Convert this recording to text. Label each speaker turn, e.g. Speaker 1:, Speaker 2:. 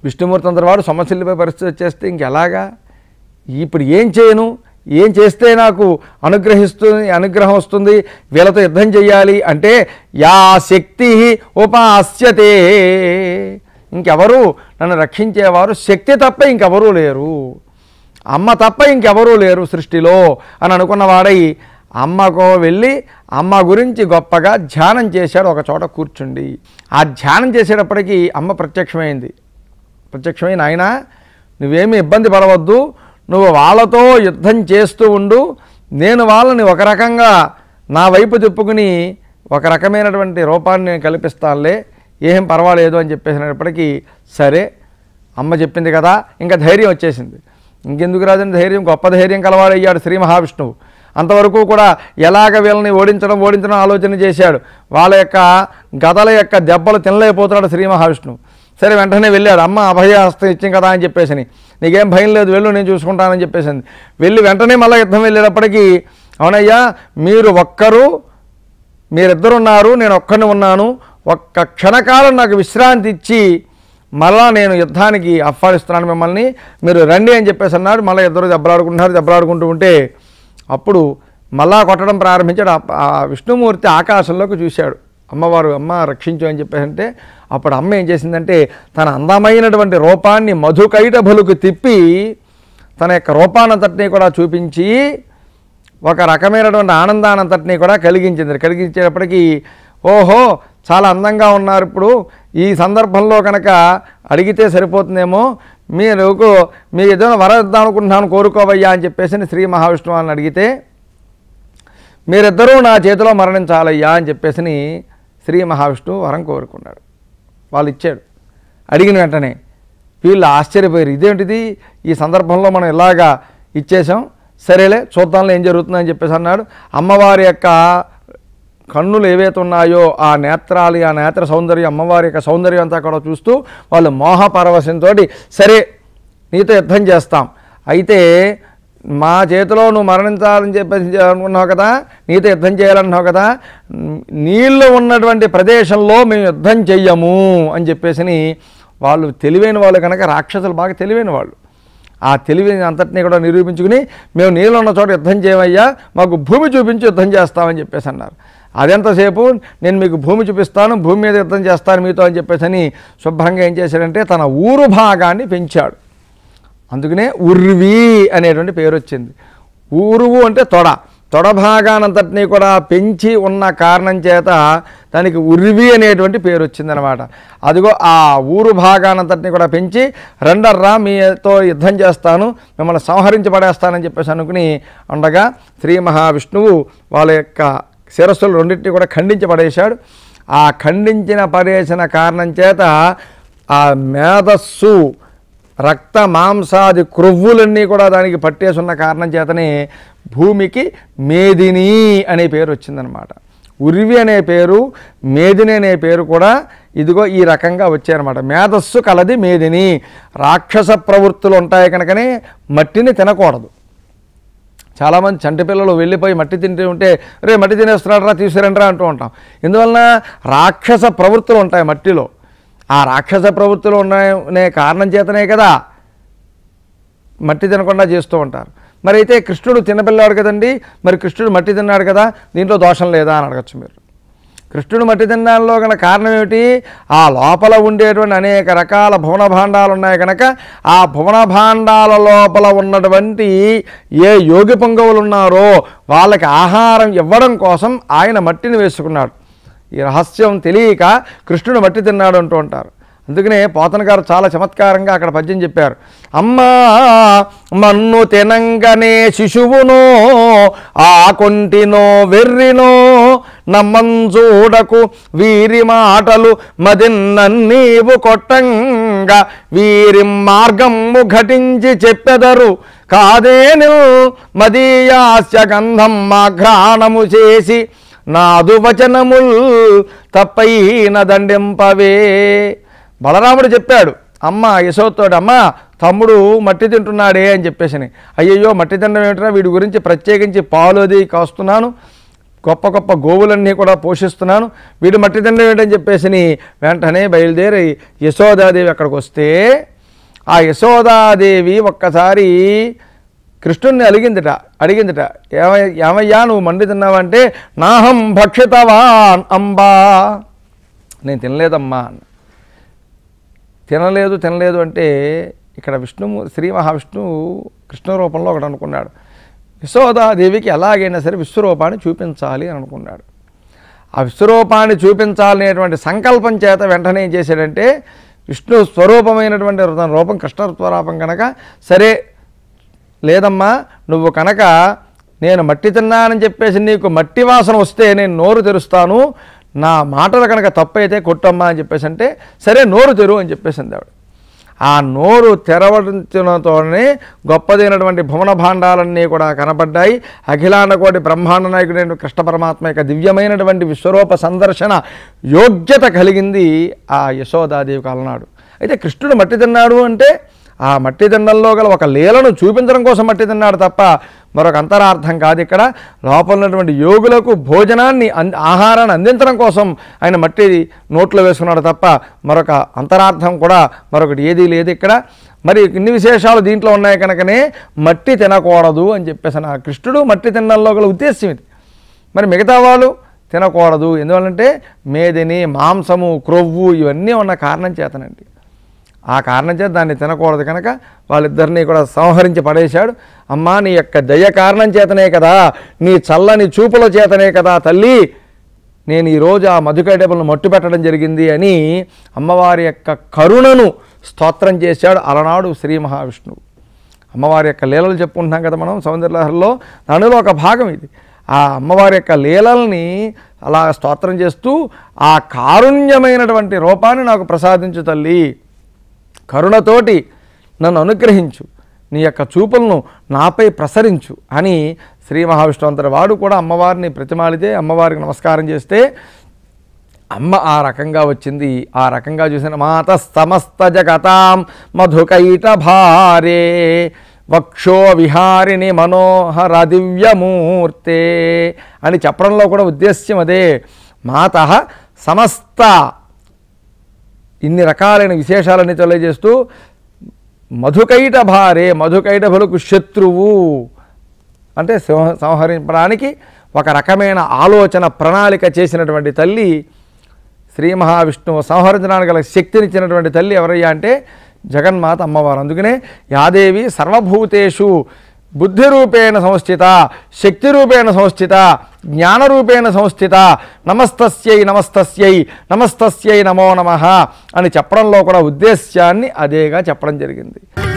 Speaker 1: విష్ణుమూర్తి అంతటి వాడు సమస్యలపై పరిస్థితి వచ్చేస్తే ఇంకెలాగా ఇప్పుడు ఏం చేయను ఏం చేస్తే నాకు అనుగ్రహిస్తుంది అనుగ్రహం వస్తుంది వీళ్ళతో యుద్ధం చెయ్యాలి అంటే యా శక్తి ఉపాస్యతే ఇంకెవరు నన్ను రక్షించేవారు శక్తి తప్ప ఇంకెవరూ లేరు అమ్మ తప్ప ఇంకెవరూ లేరు సృష్టిలో అని అనుకున్నవాడై అమ్మకు వెళ్ళి అమ్మ గురించి గొప్పగా ధ్యానం చేశాడు ఒక చోట కూర్చుండి ఆ ధ్యానం చేసేటప్పటికి అమ్మ ప్రత్యక్షమైంది ప్రత్యక్షమై నాయన నువ్వేమీ ఇబ్బంది పడవద్దు నువ్వు వాళ్ళతో యుద్ధం చేస్తూ ఉండు నేను వాళ్ళని ఒక రకంగా నా వైపు తిప్పుకుని ఒక రకమైనటువంటి రూపాన్ని నేను కల్పిస్తానులే ఏం పర్వాలేదు అని చెప్పేసినప్పటికీ సరే అమ్మ చెప్పింది కదా ఇంకా ధైర్యం వచ్చేసింది ఇంకెందుకు రాదని ధైర్యం గొప్ప ధైర్యం కలవాడయ్యాడు శ్రీ మహావిష్ణువు అంతవరకు కూడా ఎలాగ వీళ్ళని ఓడించడం ఓడించడం ఆలోచన చేశాడు వాళ్ళ యొక్క గదల యొక్క దెబ్బలు తినలేకపోతున్నాడు శ్రీ మహావిష్ణువు సరే వెంటనే వెళ్ళాడు అమ్మ అభయహస్తం ఇచ్చాం కదా అని చెప్పేసి నీకేం భయం లేదు వెళ్ళు నేను చూసుకుంటానని చెప్పేసింది వెళ్ళి వెంటనే మళ్ళీ యుద్ధం వెళ్ళేటప్పటికీ అవునయ్యా మీరు ఒక్కరు మీరిద్దరున్నారు నేను ఒక్కడిని ఉన్నాను ఒక్క క్షణకాలం నాకు విశ్రాంతి ఇచ్చి మళ్ళా నేను యుద్ధానికి ఆహ్వానిస్తున్నాను మిమ్మల్ని మీరు రండి అని చెప్పేసి అన్నాడు మళ్ళీ ఇద్దరు దెబ్బలాడుకుంటున్నారు దెబ్బలాడుకుంటూ ఉంటే అప్పుడు మళ్ళా కొట్టడం ప్రారంభించాడు ఆ- ఆ విష్ణుమూర్తి ఆకాశంలోకి చూశాడు అమ్మవారు అమ్మ రక్షించు అని చెప్పేసి అంటే అప్పుడు అమ్మ ఏం చేసిందంటే తన అందమైనటువంటి రూపాన్ని మధుకైట భలుకు తిప్పి తన యొక్క రూపానంతటినీ కూడా చూపించి ఒక రకమైనటువంటి ఆనందానంతటినీ కూడా కలిగించింది కలిగించేటప్పటికీ ఓహో చాలా అందంగా ఉన్నారు ఇప్పుడు ఈ సందర్భంలో కనుక అడిగితే సరిపోతుందేమో మీరు మీ ఏదైనా వర ఇద్దాం అనుకుంటున్నాను కోరుకోవయ్యా అని చెప్పేసి శ్రీ మహావిష్ణువు అని అడిగితే మీరిద్దరూ నా చేతిలో మరణించాలయ్యా అని చెప్పేసి శ్రీ మహావిష్ణువు వరం కోరుకున్నాడు వాళ్ళు ఇచ్చాడు అడిగిన వెంటనే వీళ్ళు ఆశ్చర్యపోయారు ఇదేంటిది ఈ సందర్భంలో మనం ఇలాగా ఇచ్చేసాం సరేలే చూద్దాంలో ఏం జరుగుతుందని చెప్పేసి అన్నాడు అమ్మవారి యొక్క కన్నులు ఏవైతే ఉన్నాయో ఆ నేత్రాలు ఆ నేత్ర సౌందర్యం అమ్మవారి యొక్క సౌందర్యం అంతా కూడా చూస్తూ వాళ్ళు మోహ పరవశంతో సరే నీతో యుద్ధం చేస్తాం అయితే మా చేతిలో నువ్వు మరణించాలని చెప్పేసి అనుకున్నావు కదా నీతో యుద్ధం చేయాలన్నావు కదా నీళ్ళు ఉన్నటువంటి ప్రదేశంలో మేము యుద్ధం చెయ్యము అని చెప్పేసి వాళ్ళు తెలివైన వాళ్ళు కనుక రాక్షసులు బాగా తెలివైన వాళ్ళు ఆ తెలివిని అంతటినీ కూడా నిరూపించుకుని మేము నీళ్ళు ఉన్న చోట యుద్ధం చేయమయ్యా మాకు భూమి చూపించి యుద్ధం చేస్తామని చెప్పేసి అన్నారు అదెంతసేపు నేను మీకు భూమి చూపిస్తాను భూమి మీద యుద్ధం చేస్తాను మీతో అని చెప్పేసి అని శుభ్రంగా ఏం చేశాడంటే తన ఊరు భాగాన్ని పెంచాడు అందుకనే ఉర్వి అనేటువంటి పేరు వచ్చింది ఊరువు అంటే తొడ తొడ భాగానంతటినీ కూడా పెంచి ఉన్న కారణం చేత దానికి ఉర్వి అనేటువంటి పేరు వచ్చిందనమాట అదిగో ఆ ఊరు భాగానంతటినీ కూడా పెంచి రెండర్రా మీతో యుద్ధం చేస్తాను మిమ్మల్ని సంహరించి పడేస్తానని చెప్పేసి అనుకుని ఉండగా శ్రీ మహావిష్ణువు వాళ్ళ యొక్క శిరస్సులు రెండింటినీ కూడా ఖండించి పడేశాడు ఆ ఖండించిన పడేసిన కారణం చేత ఆ మేధస్సు రక్త మాంసాది క్రొవ్వులన్నీ కూడా దానికి పట్టేసి ఉన్న కారణం చేతనే భూమికి మేదిని అనే పేరు వచ్చిందనమాట ఉరివి అనే పేరు మేదిని అనే పేరు కూడా ఇదిగో ఈ రకంగా వచ్చాయన్నమాట మేధస్సు కలది మేదిని రాక్షస ప్రవృత్తులు ఉంటాయి కనుకనే మట్టిని తినకూడదు చాలామంది చంటి పిల్లలు వెళ్ళిపోయి మట్టి తింటూ ఉంటే రే మట్టి తినేస్తున్నాడు రా తీసుకురండిరా అంటూ ఉంటాం ఎందువలన రాక్షస ప్రవృత్తులు ఉంటాయి మట్టిలో ఆ రాక్షస ప్రవృత్తులు ఉన్నాయనే కారణం చేతనే కదా మట్టి తినకుండా చేస్తూ ఉంటారు మరి అయితే కృష్ణుడు తినపిల్లాడు కదండి మరి కృష్ణుడు మట్టి తిన్నాడు కదా దీంట్లో దోషం లేదా అని అడగచ్చు మీరు కృష్ణుడు మట్టి తినడంలో గల కారణం ఏమిటి ఆ లోపల ఉండేటువంటి అనేక రకాల భువన భాండాలు ఉన్నాయి కనుక ఆ భువన భాండాల లోపల ఉన్నటువంటి ఏ యోగి పొంగవులు ఉన్నారో వాళ్ళకి ఆహారం ఇవ్వడం కోసం ఆయన మట్టిని వేసుకున్నాడు ఈ రహస్యం తెలియక కృష్ణుడు మట్టి తిన్నాడు అంటూ ఉంటారు అందుకనే పోతన గారు చాలా చమత్కారంగా అక్కడ పద్యం చెప్పారు అమ్మా మన్ను తినంగనే శిశువునో ఆ కొంటినో వెర్రినో నమ్మంజూడకు వీరి మాటలు మదిన్నీవు కొట్టంగా వీరి మార్గము ఘటించి చెప్పెదరు కాదేను మదీయాస్య గంధం మాఘ్రాణము చేసి నాదు వచనముల్ తప్పైన దండింపవే బలరాముడు చెప్పాడు అమ్మ యశోత్తోడు అమ్మ తమ్ముడు మట్టి తింటున్నాడే అని చెప్పేసి అయ్యయ్యో మట్టి తినడం ఏమిటరా వీడి గురించి ప్రత్యేకించి పాలు అది కాస్తున్నాను గొప్ప గొప్ప గోవులన్నీ కూడా పోషిస్తున్నాను వీడు మట్టి తినడం ఏంటని చెప్పేసి వెంటనే బయలుదేరి యశోదాదేవి అక్కడికి వస్తే ఆ యశోదాదేవి ఒక్కసారి కృష్ణుణ్ణి అలిగిందిట అడిగిందిట ఏమ ఏమయ్యా నువ్వు మండి తిన్నావంటే నాహం భక్షితవాన్ అంబా నేను తినలేదమ్మా అన్న తినలేదు తినలేదు అంటే ఇక్కడ విష్ణువు శ్రీ మహావిష్ణువు కృష్ణ రూపంలో ఒకటి అనుకున్నాడు యశోదాదేవికి ఎలాగైనా సరే విశ్వరూపాన్ని చూపించాలి అని అనుకున్నాడు ఆ విశ్వరూపాన్ని చూపించాలనేటువంటి సంకల్పం చేత వెంటనే ఏం చేశాడంటే విష్ణు స్వరూపమైనటువంటి తన రూపం కృష్ణ స్వరూపం కనుక సరే లేదమ్మా నువ్వు కనుక నేను మట్టి తిన్నానని చెప్పేసి నీకు మట్టి వాసన వస్తే నేను నోరు తెరుస్తాను నా మాటలు కనుక తప్పైతే కొట్టమ్మా అని చెప్పేసి అంటే సరే నోరు తెరు అని చెప్పేసింది ఆవిడ ఆ నోరు తెరవడంతోనే గొప్పదైనటువంటి భువన భాండాలన్నీ కూడా కనపడ్డాయి అఖిలాండ కోటి బ్రహ్మాండ నాయకుడైన కృష్ణ పరమాత్మ యొక్క దివ్యమైనటువంటి విశ్వరూప సందర్శన యోగ్యత కలిగింది ఆ యశోదాదేవికి అలనాడు అయితే కృష్ణుడు మట్టి తిన్నాడు అంటే ఆ మట్టి దండంలో గల ఒక లీలను చూపించడం కోసం మట్టి తిన్నాడు తప్ప మరొక అంతరార్థం కాదు ఇక్కడ లోపల ఉన్నటువంటి యోగులకు భోజనాన్ని అన్ ఆహారాన్ని అందించడం కోసం ఆయన మట్టి నోట్లో వేసుకున్నాడు తప్ప మరొక అంతరార్థం కూడా మరొకటి ఏదీ లేదు ఇక్కడ మరి ఇన్ని విశేషాలు దీంట్లో ఉన్నాయి కనుకనే మట్టి తినకూడదు అని చెప్పేసి నా కృష్ణుడు మట్టి తినడంలో గల ఉద్దేశం ఇది మరి మిగతా వాళ్ళు తినకూడదు ఎందువల్లంటే మేదిని మాంసము క్రొవ్వు ఇవన్నీ ఉన్న కారణం చేతనండి ఆ కారణం చేత దాన్ని తినకూడదు కనుక వాళ్ళిద్దరినీ కూడా సంహరించి పడేశాడు అమ్మా నీ యొక్క దయ కారణం చేతనే కదా నీ చల్లని చూపుల చేతనే కదా తల్లి నేను ఈరోజు ఆ మధుకైటపులను మట్టు పెట్టడం జరిగింది అని అమ్మవారి యొక్క కరుణను స్తోత్రం చేశాడు అలనాడు శ్రీ మహావిష్ణువు అమ్మవారి యొక్క లీలలు చెప్పుకుంటున్నాం కదా మనం సౌందర్యలహరిలో దానిలో ఒక భాగం ఇది ఆ అమ్మవారి యొక్క లీలల్ని అలా స్తోత్రం చేస్తూ ఆ కారుణ్యమైనటువంటి రూపాన్ని నాకు ప్రసాదించు తల్లి కరుణతోటి నన్ను అనుగ్రహించు నీ యొక్క చూపులను నాపై ప్రసరించు అని శ్రీ మహావిష్ణువు అంతటి వాడు కూడా అమ్మవారిని ప్రతిమాలితే అమ్మవారికి నమస్కారం చేస్తే అమ్మ ఆ రకంగా వచ్చింది ఆ రకంగా చూసిన మాత సమస్త జగతాం మధుకైట భారే వక్షో విహారిణి మనోహర దివ్యమూర్తే అని చెప్పడంలో కూడా ఉద్దేశ్యం అదే మాత సమస్త ఇన్ని రకాలైన విశేషాలన్నీ తెలియజేస్తూ మధుకైట భారే మధుకైట భలకు శత్రువు అంటే సంహ- సంహరించడానికి ఒక రకమైన ఆలోచన ప్రణాళిక చేసినటువంటి తల్లి శ్రీ మహావిష్ణువు సంహరించడానికి గల శక్తినిచ్చినటువంటి తల్లి ఎవరయ్యా అంటే జగన్మాత అమ్మవారు అందుకనే యాదేవి సర్వభూతేషు బుద్ధి రూపేణ సంస్థిత శక్తి రూపేణ సంస్థిత జ్ఞానరూపేణ సంస్థిత నమస్తస్యై నమస్తస్యై నమస్తస్యై నమో నమః అని చెప్పడంలో కూడా ఉద్దేశ్యాన్ని అదేగా చెప్పడం జరిగింది